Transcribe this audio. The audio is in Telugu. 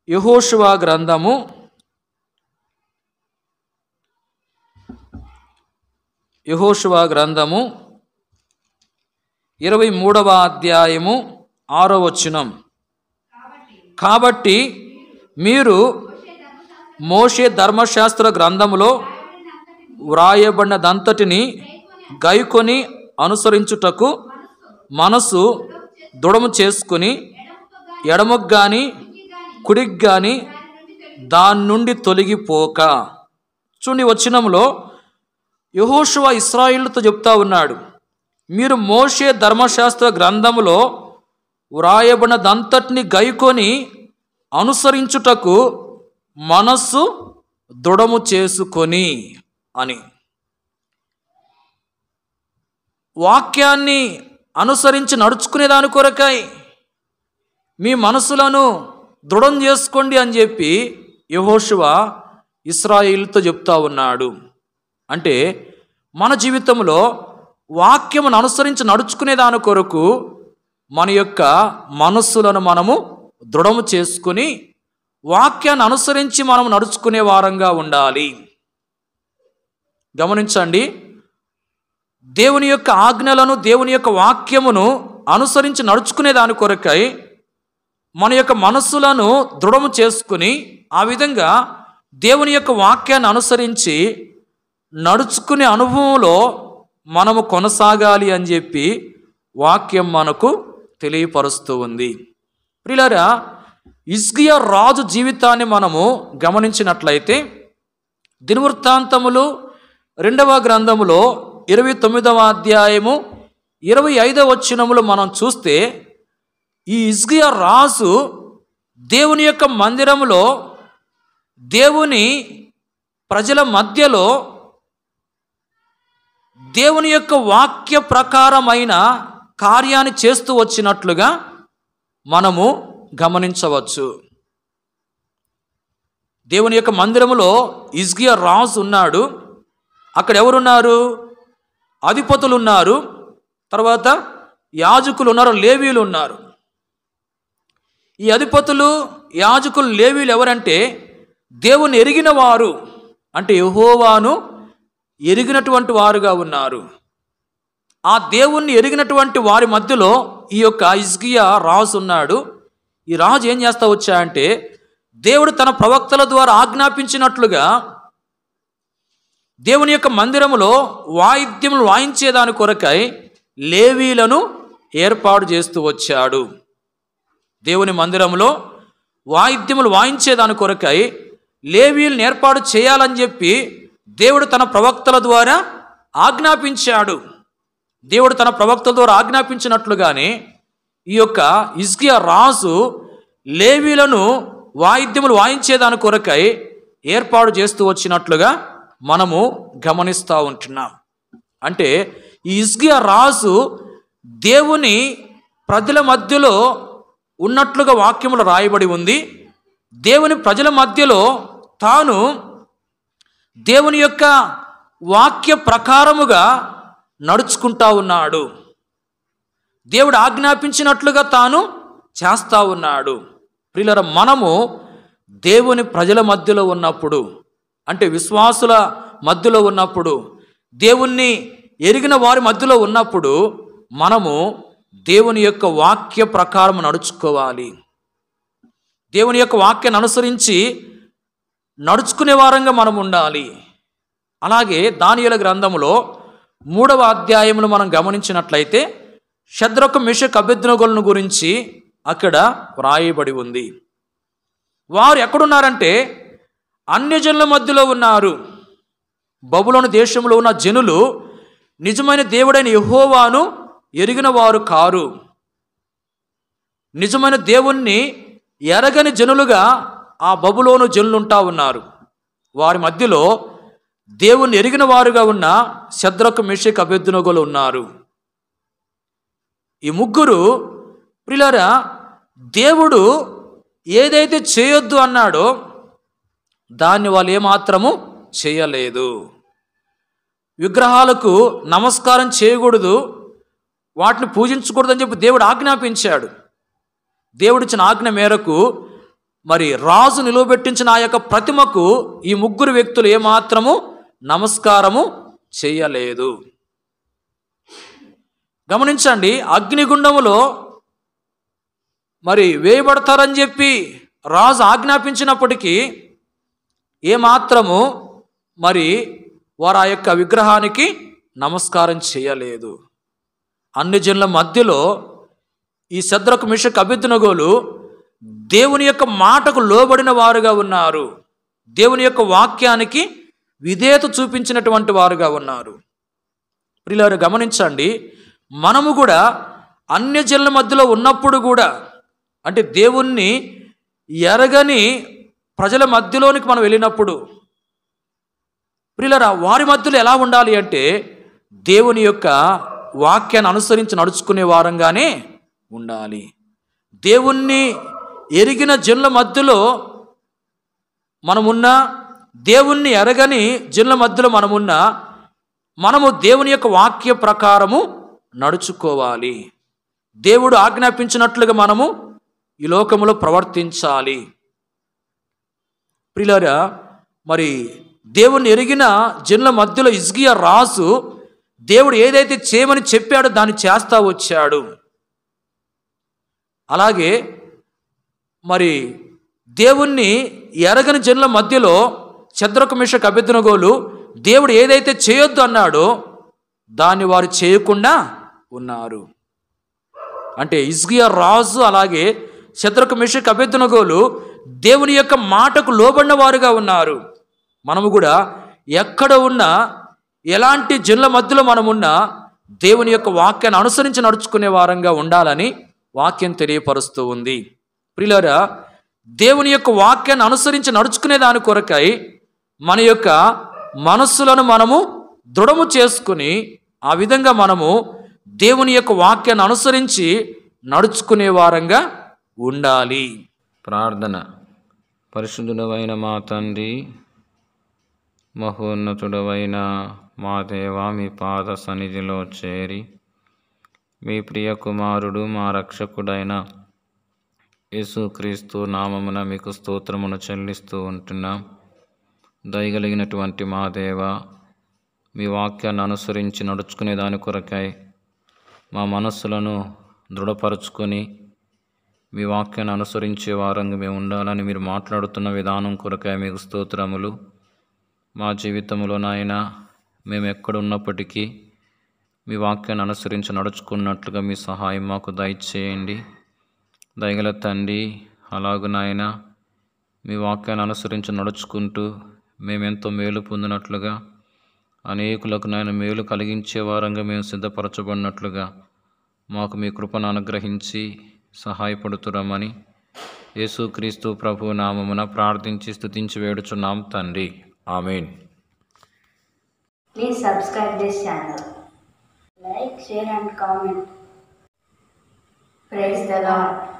యహోషువ గ్రంథము యహోషువ గ్రంథము ఇరవై మూడవ అధ్యాయము ఆరో వచనం కాబట్టి మీరు మోషే ధర్మశాస్త్ర గ్రంథములో వ్రాయబడినదంతటిని గైకొని అనుసరించుటకు మనసు దృఢము చేసుకుని ఎడమకు గాని కుడికి గాని దాని నుండి తొలగిపోక చూడండి వచనంలో యహోషువ ఇస్రాయిల్తో చెప్తా ఉన్నాడు మీరు మోషే ధర్మశాస్త్ర గ్రంథములో వ్రాయబడినదంతటిని గైకొని అనుసరించుటకు మనస్సు దృఢము చేసుకొని అని వాక్యాన్ని అనుసరించి నడుచుకునే దాని కొరకై మీ మనసులను దృఢం చేసుకోండి అని చెప్పి యహోషువ ఇస్రాయిల్తో చెప్తా ఉన్నాడు అంటే మన జీవితంలో వాక్యమును అనుసరించి నడుచుకునే దాని కొరకు మన యొక్క మనస్సులను మనము దృఢము చేసుకుని వాక్యాన్ని అనుసరించి మనం నడుచుకునే వారంగా ఉండాలి గమనించండి దేవుని యొక్క ఆజ్ఞలను దేవుని యొక్క వాక్యమును అనుసరించి నడుచుకునే దాని కొరకై మన యొక్క మనస్సులను దృఢము చేసుకుని ఆ విధంగా దేవుని యొక్క వాక్యాన్ని అనుసరించి నడుచుకునే అనుభవంలో మనము కొనసాగాలి అని చెప్పి వాక్యం మనకు తెలియపరుస్తూ ఉంది ప్రిలరా ఇస్గియా రాజు జీవితాన్ని మనము గమనించినట్లయితే దినవృత్తాంతములు రెండవ గ్రంథములో ఇరవై తొమ్మిదవ అధ్యాయము ఇరవై ఐదవ వచనములు మనం చూస్తే ఈ ఇస్గియా రాజు దేవుని యొక్క మందిరములో దేవుని ప్రజల మధ్యలో దేవుని యొక్క వాక్య ప్రకారమైన కార్యాన్ని చేస్తూ వచ్చినట్లుగా మనము గమనించవచ్చు దేవుని యొక్క మందిరములో ఇజ్గియా రాజు ఉన్నాడు అక్కడ ఎవరున్నారు అధిపతులు ఉన్నారు తర్వాత యాజకులు ఉన్నారు లేవీలు ఉన్నారు ఈ అధిపతులు యాజకులు లేవీలు ఎవరంటే దేవుని ఎరిగిన వారు అంటే యహోవాను ఎరిగినటువంటి వారుగా ఉన్నారు ఆ దేవుణ్ణి ఎరిగినటువంటి వారి మధ్యలో ఈ యొక్క ఇజ్గియా రాజు ఉన్నాడు ఈ రాజు ఏం చేస్తా వచ్చా అంటే దేవుడు తన ప్రవక్తల ద్వారా ఆజ్ఞాపించినట్లుగా దేవుని యొక్క మందిరములో వాయిద్యములు వాయించేదాని కొరకై లేవీలను ఏర్పాటు చేస్తూ వచ్చాడు దేవుని మందిరంలో వాయిద్యములు వాయించేదాని కొరకై లేవీలను ఏర్పాటు చేయాలని చెప్పి దేవుడు తన ప్రవక్తల ద్వారా ఆజ్ఞాపించాడు దేవుడు తన ప్రవక్తల ద్వారా ఆజ్ఞాపించినట్లుగానే ఈ యొక్క ఇజ్కియా రాజు లేవీలను వాయిద్యములు వాయించేదాని కొరకై ఏర్పాటు చేస్తూ వచ్చినట్లుగా మనము గమనిస్తూ ఉంటున్నాం అంటే ఈ ఇజ్కియా రాజు దేవుని ప్రజల మధ్యలో ఉన్నట్లుగా వాక్యములు రాయబడి ఉంది దేవుని ప్రజల మధ్యలో తాను దేవుని యొక్క వాక్య ప్రకారముగా నడుచుకుంటా ఉన్నాడు దేవుడు ఆజ్ఞాపించినట్లుగా తాను చేస్తా ఉన్నాడు ప్రియులర మనము దేవుని ప్రజల మధ్యలో ఉన్నప్పుడు అంటే విశ్వాసుల మధ్యలో ఉన్నప్పుడు దేవుణ్ణి ఎరిగిన వారి మధ్యలో ఉన్నప్పుడు మనము దేవుని యొక్క వాక్య ప్రకారం నడుచుకోవాలి దేవుని యొక్క వాక్యాన్ని అనుసరించి నడుచుకునే వారంగా మనం ఉండాలి అలాగే దానియల గ్రంథములో మూడవ అధ్యాయమును మనం గమనించినట్లయితే శద్రొక మిషక్ అభ్యర్థనగోలను గురించి అక్కడ వ్రాయబడి ఉంది వారు ఎక్కడున్నారంటే అన్యజనుల మధ్యలో ఉన్నారు బబులోని దేశంలో ఉన్న జనులు నిజమైన దేవుడైన యహోవాను ఎరిగిన వారు కారు నిజమైన దేవుణ్ణి ఎరగని జనులుగా ఆ బబులోను జనులుంటా ఉన్నారు వారి మధ్యలో దేవుణ్ణి ఎరిగిన వారుగా ఉన్న శద్రకు మిషక్ అభ్యర్థునగోలు ఉన్నారు ఈ ముగ్గురు ప్రిలరా దేవుడు ఏదైతే చేయొద్దు అన్నాడో దాన్ని వాళ్ళు ఏమాత్రము చేయలేదు విగ్రహాలకు నమస్కారం చేయకూడదు వాటిని పూజించకూడదని చెప్పి దేవుడు ఆజ్ఞాపించాడు దేవుడిచ్చిన ఆజ్ఞ మేరకు మరి రాజు నిలువబెట్టించిన ఆ యొక్క ప్రతిమకు ఈ ముగ్గురు వ్యక్తులు ఏమాత్రము నమస్కారము చేయలేదు గమనించండి అగ్నిగుండములో మరి వేయబడతారని చెప్పి రాజు ఆజ్ఞాపించినప్పటికీ ఏమాత్రము మరి వారు ఆ యొక్క విగ్రహానికి నమస్కారం చేయలేదు అన్ని జనుల మధ్యలో ఈ శద్రకు మిషక్ అభిద్నగోలు దేవుని యొక్క మాటకు లోబడిన వారుగా ఉన్నారు దేవుని యొక్క వాక్యానికి విధేయత చూపించినటువంటి వారుగా ఉన్నారు ప్రియులారు గమనించండి మనము కూడా అన్య జనుల మధ్యలో ఉన్నప్పుడు కూడా అంటే దేవుణ్ణి ఎరగని ప్రజల మధ్యలోనికి మనం వెళ్ళినప్పుడు ప్రియులరా వారి మధ్యలో ఎలా ఉండాలి అంటే దేవుని యొక్క వాక్యాన్ని అనుసరించి నడుచుకునే వారంగానే ఉండాలి దేవుణ్ణి ఎరిగిన జనుల మధ్యలో మనమున్నా దేవుణ్ణి ఎరగని జనుల మధ్యలో మనమున్నా మనము దేవుని యొక్క వాక్య ప్రకారము నడుచుకోవాలి దేవుడు ఆజ్ఞాపించినట్లుగా మనము ఈ లోకములో ప్రవర్తించాలి ప్రియులారా మరి దేవుణ్ణి ఎరిగిన జనుల మధ్యలో ఇజ్గియా రాజు దేవుడు ఏదైతే చేయమని చెప్పాడో దాన్ని చేస్తా వచ్చాడు అలాగే మరి దేవుణ్ణి ఎరగని జనుల మధ్యలో చంద్రక మిషక్ అభ్యర్థనగోలు దేవుడు ఏదైతే చేయొద్దు అన్నాడో దాన్ని వారు చేయకుండా ఉన్నారు అంటే ఇజ్గియా రాజు అలాగే శత్రుక మిషక్ అభ్యర్థనగోలు దేవుని యొక్క మాటకు లోబడిన వారుగా ఉన్నారు మనము కూడా ఎక్కడ ఉన్నా ఎలాంటి జనుల మధ్యలో మనమున్నా దేవుని యొక్క వాక్యాన్ని అనుసరించి నడుచుకునే వారంగా ఉండాలని వాక్యం తెలియపరుస్తూ ఉంది ప్రియులారా దేవుని యొక్క వాక్యాన్ని అనుసరించి నడుచుకునే దాని కొరకై మన యొక్క మనస్సులను మనము దృఢము చేసుకుని ఆ విధంగా మనము దేవుని యొక్క వాక్యాన్ని అనుసరించి నడుచుకునే వారంగా ఉండాలి ప్రార్థన పరిశుద్ధుడవైన మా తండ్రి మహోన్నతుడవైన మా దేవ మీ పాద సన్నిధిలో చేరి మీ ప్రియ కుమారుడు మా రక్షకుడైన యేసుక్రీస్తు నామమున మీకు స్తోత్రమును చెల్లిస్తూ ఉంటున్నాం దయగలిగినటువంటి మా దేవ మీ వాక్యాన్ని అనుసరించి నడుచుకునే దాని కొరకై మా మనస్సులను దృఢపరుచుకొని మీ వాక్యాన్ని అనుసరించే వారంగా మేము ఉండాలని మీరు మాట్లాడుతున్న విధానం కొరకై మీకు స్తోత్రములు మా జీవితంలో నాయన మేము ఎక్కడ ఉన్నప్పటికీ మీ వాక్యాన్ని అనుసరించి నడుచుకున్నట్లుగా మీ సహాయం మాకు దయచేయండి దయగల తండ్రి అలాగు నాయన మీ వాక్యాన్ని అనుసరించి నడుచుకుంటూ మేమెంతో మేలు పొందినట్లుగా అనేకులకు నాయన మేలు కలిగించే వారంగా మేము సిద్ధపరచబడినట్లుగా మాకు మీ కృపను అనుగ్రహించి సహాయపడుతురమని యేసుక్రీస్తు ప్రభు నామమున ప్రార్థించి స్తుతించి వేడుచున్నాం తండ్రి amen Please subscribe this channel. Like, share and comment. Praise the Lord.